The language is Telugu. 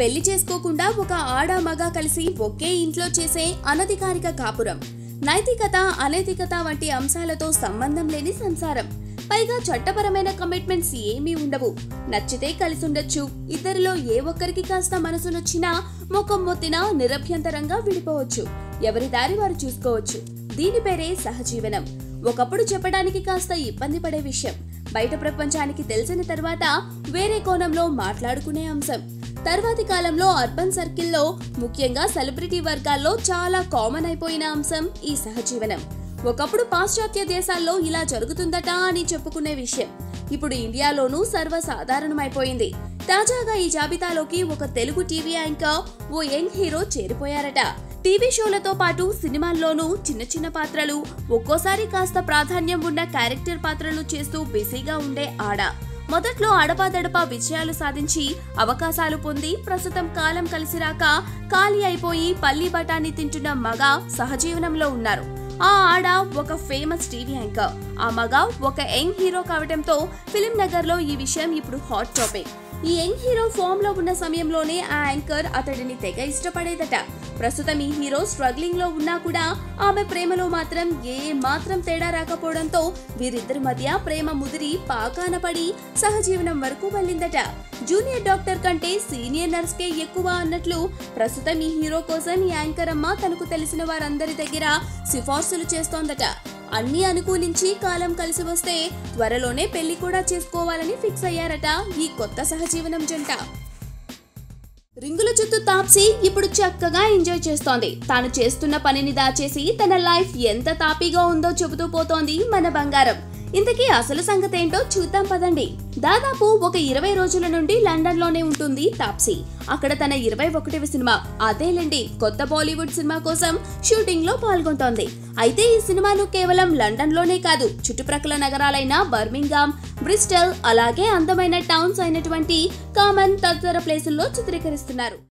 పెళ్లి చేసుకోకుండా ఒక ఆడ మగ కలిసి ఒకే ఇంట్లో చేసే అనధికారిక కాపురం నైతికత అనైతికత వంటి అంశాలతో సంబంధం లేని సంసారం పైగా చట్టపరమైన కమిట్మెంట్స్ ఏమీ ఉండవు నచ్చితే కలిసి ఉండొచ్చు ఇద్దరిలో ఏ ఒక్కరికి కాస్త మనసు నచ్చినా ముఖం మొత్తినా నిరభ్యంతరంగా విడిపోవచ్చు ఎవరి దారి వారు చూసుకోవచ్చు దీని పేరే సహజీవనం ఒకప్పుడు చెప్పడానికి కాస్త ఇబ్బంది పడే విషయం బయట ప్రపంచానికి తెలిసిన తర్వాత వేరే కోణంలో మాట్లాడుకునే అంశం తర్వాతి కాలంలో అర్బన్ సర్కిల్లో ముఖ్యంగా సెలబ్రిటీ వర్గాల్లో చాలా కామన్ అయిపోయిన అంశం ఈ సహజీవనం ఒకప్పుడు పాశ్చాత్య దేశాల్లో ఇలా జరుగుతుందట అని చెప్పుకునే విషయం ఇప్పుడు ఇండియాలోనూ సర్వసాధారణమైపోయింది తాజాగా ఈ జాబితాలోకి ఒక తెలుగు టీవీ యాంకర్ ఓ యంగ్ హీరో చేరిపోయారట టీవీ షోలతో పాటు సినిమాల్లోనూ చిన్న చిన్న పాత్రలు ఒక్కోసారి కాస్త ప్రాధాన్యం ఉన్న క్యారెక్టర్ పాత్రలు చేస్తూ బిజీగా ఉండే ఆడ మొదట్లో అడపాదడపా విజయాలు సాధించి అవకాశాలు పొంది ప్రస్తుతం కాలం కలిసి రాక ఖాళీ అయిపోయి పల్లి బఠాన్ని తింటున్న మగ సహజీవనంలో ఉన్నారు ఆ ఆడ ఒక ఫేమస్ టీవీ యాంకర్ ఆ మగ ఒక యంగ్ హీరో కావడంతో ఫిలిం నగర్ లో ఈ విషయం ఇప్పుడు హాట్ టాపిక్ ఈ యంగ్ హీరో ఫామ్ లో ఉన్న సమయంలోనే ఆ యాంకర్ అతడిని తెగ ఇష్టపడేదట ప్రస్తుతం ఈ హీరో స్ట్రగ్లింగ్ లో ఉన్నా కూడా ఆమె ప్రేమలో మాత్రం ఏ మాత్రం తేడా రాకపోవడంతో వీరిద్దరి మధ్య ప్రేమ ముదిరి పాకాన పడి సహజీవనం వరకు వెళ్ళిందట జూనియర్ డాక్టర్ కంటే సీనియర్ నర్స్ కే ఎక్కువ అన్నట్లు ప్రస్తుతం ఈ హీరో కోసం ఈ యాంకర్ అమ్మ తనకు తెలిసిన వారందరి దగ్గర సిఫార్సులు చేస్తోందట అన్ని అనుకూలించి కాలం కలిసి వస్తే త్వరలోనే పెళ్లి కూడా చేసుకోవాలని ఫిక్స్ అయ్యారట ఈ కొత్త సహజీవనం జంట రింగుల చుట్టూ తాప్సీ ఇప్పుడు చక్కగా ఎంజాయ్ చేస్తోంది తాను చేస్తున్న పనిని దాచేసి తన లైఫ్ ఎంత తాపీగా ఉందో చెబుతూ పోతోంది మన బంగారం ఇంతకీ అసలు సంగతి ఏంటో చూద్దాం పదండి దాదాపు ఒక ఇరవై రోజుల నుండి లండన్ లోనే ఉంటుంది తాప్సీ అక్కడ తన ఇరవై ఒకటివ సినిమా అదేలేండి కొత్త బాలీవుడ్ సినిమా కోసం షూటింగ్ లో పాల్గొంటోంది అయితే ఈ సినిమాను కేవలం లండన్ లోనే కాదు చుట్టుప్రక్కల నగరాలైన బర్మింగామ్ బ్రిస్టల్ అలాగే అందమైన టౌన్స్ అయినటువంటి కామన్ తదితర ప్లేసుల్లో చిత్రీకరిస్తున్నారు